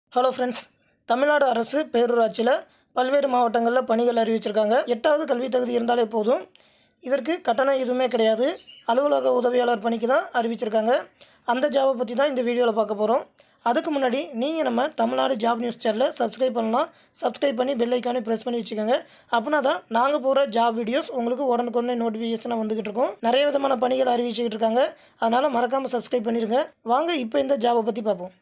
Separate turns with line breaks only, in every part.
hello friends Tamil Nadu அரசு பேரூராட்சியில் பல்வேறு மாவட்டங்களில் பணிகள் அறிவிச்சிருக்காங்க எட்டாவது கல்வி தகுதி இருந்தாலே போதும் இதற்கு கட்டணம் எதுவுமே கிடையாது அலுவலக உதவியாளர் பணிக்கு தான் அறிவிச்சிருக்காங்க அந்த ஜாபை பற்றி தான் இந்த வீடியோவில் பார்க்க போகிறோம் அதுக்கு முன்னாடி நீங்கள் நம்ம தமிழ்நாடு ஜாப் நியூஸ் சேனலை சப்ஸ்கிரைப் பண்ணலாம் சப்ஸ்கிரைப் பண்ணி பெல் ஐக்கானே ப்ரெஸ் பண்ணி வச்சுக்கோங்க அப்படின்னா தான் நாங்கள் போகிற ஜாப் வீடியோஸ் உங்களுக்கு உடனுக்குடனே நோட்டிஃபிகேஷனாக வந்துக்கிட்டு இருக்கோம் நிறைய விதமான பணிகள் அறிவிச்சுக்கிட்டு இருக்காங்க அதனால் மறக்காமல் சப்ஸ்கிரைப் பண்ணிடுங்க வாங்க இப்போ இந்த ஜாபை பற்றி பார்ப்போம்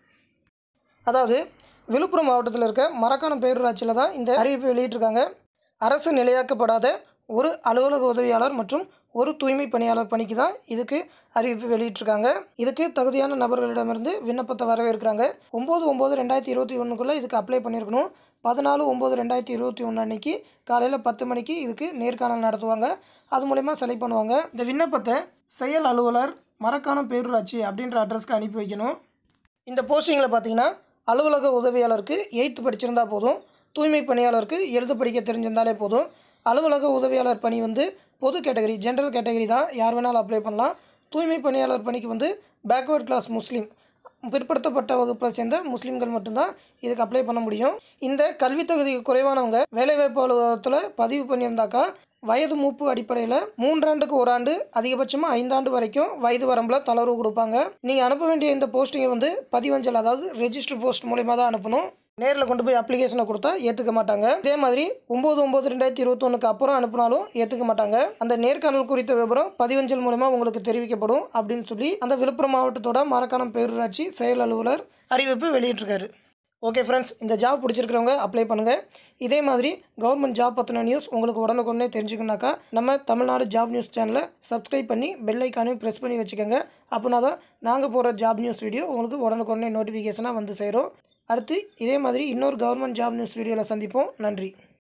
அதாவது விழுப்புரம் மாவட்டத்தில் இருக்க மரக்காணம் பேரூராட்சியில் தான் இந்த அறிவிப்பை வெளியிட்டிருக்காங்க அரசு நிலையாக்கப்படாத ஒரு அலுவலக உதவியாளர் மற்றும் ஒரு தூய்மை பணியாளர் பணிக்கு தான் இதுக்கு அறிவிப்பு வெளியிட்டிருக்காங்க இதுக்கு தகுதியான நபர்களிடமிருந்து விண்ணப்பத்தை வரவேற்கிறாங்க ஒம்பது ஒம்பது ரெண்டாயிரத்தி இருபத்தி ஒன்றுக்குள்ளே இதுக்கு அப்ளை பண்ணியிருக்கணும் பதினாலு ஒம்பது ரெண்டாயிரத்தி இருபத்தி ஒன்று அன்னைக்கு காலையில் பத்து மணிக்கு இதுக்கு நேர்காணல் நடத்துவாங்க அது மூலயமா செலக்ட் பண்ணுவாங்க இந்த விண்ணப்பத்தை செயல் அலுவலர் மரக்காணம் பேரூராட்சி அப்படின்ற அட்ரஸ்க்கு அனுப்பி வைக்கணும் இந்த போஸ்டிங்கில் பார்த்தீங்கன்னா அலுவலக உதவியாளருக்கு எயித்து படிச்சிருந்தா போதும் தூய்மை பணியாளருக்கு எழுத படிக்க தெரிஞ்சிருந்தாலே போதும் அலுவலக உதவியாளர் பணி வந்து பொது கேட்டகரி ஜென்ரல் கேட்டகரி தான் யார் வேணாலும் அப்ளை பண்ணலாம் தூய்மை பணியாளர் பணிக்கு வந்து பேக்வேர்ட் கிளாஸ் முஸ்லீம் பிற்படுத்தப்பட்ட வகுப்பை சேர்ந்த முஸ்லீம்கள் மட்டும்தான் இதுக்கு அப்ளை பண்ண முடியும் இந்த கல்வி தகுதி குறைவானவங்க வேலைவாய்ப்பு அலுவலகத்தில் பதிவு பண்ணியிருந்தாக்கா வயது மூப்பு அடிப்படையில் மூன்றாண்டுக்கு ஒரு ஆண்டு அதிகபட்சமாக ஐந்தாண்டு வரைக்கும் வயது வரம்பில் தளர்வு கொடுப்பாங்க நீங்கள் அனுப்ப வேண்டிய இந்த போஸ்டிங்கை வந்து பதிவஞ்சல் அதாவது ரெஜிஸ்டர் போஸ்ட் மூலயமா தான் அனுப்பணும் நேரில் கொண்டு போய் அப்ளிகேஷனை கொடுத்தா ஏற்றுக்க மாட்டாங்க இதே மாதிரி ஒம்பது ஒம்பது ரெண்டாயிரத்தி இருபத்தொன்னுக்கு அப்புறம் அனுப்பினாலும் ஏற்றுக்க மாட்டாங்க அந்த நேர்காணல் குறித்த விவரம் பதிவஞ்சல் மூலமா உங்களுக்கு தெரிவிக்கப்படும் அப்படின்னு சொல்லி அந்த விழுப்புரம் மாவட்டத்தோட மரக்காணம் பேரூராட்சி செயல் அலுவலர் அறிவிப்பு வெளியிட்டிருக்காரு ஓகே ஃப்ரெண்ட்ஸ் இந்த ஜாப் பிடிச்சிருக்கிறவங்க அப்ளை பண்ணுங்கள் இதே மாதிரி கவர்மெண்ட் ஜாப் பற்றின நியூஸ் உங்களுக்கு உடனுக்குடனே தெரிஞ்சுக்கணுனாக்கா நம்ம தமிழ்நாடு ஜாப் நியூஸ் சேனலை சப்ஸ்கிரைப் பண்ணி பெல் ஐக்கானையும் ப்ரெஸ் பண்ணி வச்சுக்கோங்க அப்படின்னா தான் நாங்கள் போகிற ஜாப் நியூஸ் வீடியோ உங்களுக்கு உடனுக்குடனே நோட்டிஃபிகேஷனாக வந்து சேரும் அடுத்து இதே மாதிரி இன்னொரு கவர்மெண்ட் ஜாப் நியூஸ் வீடியோவில் சந்திப்போம் நன்றி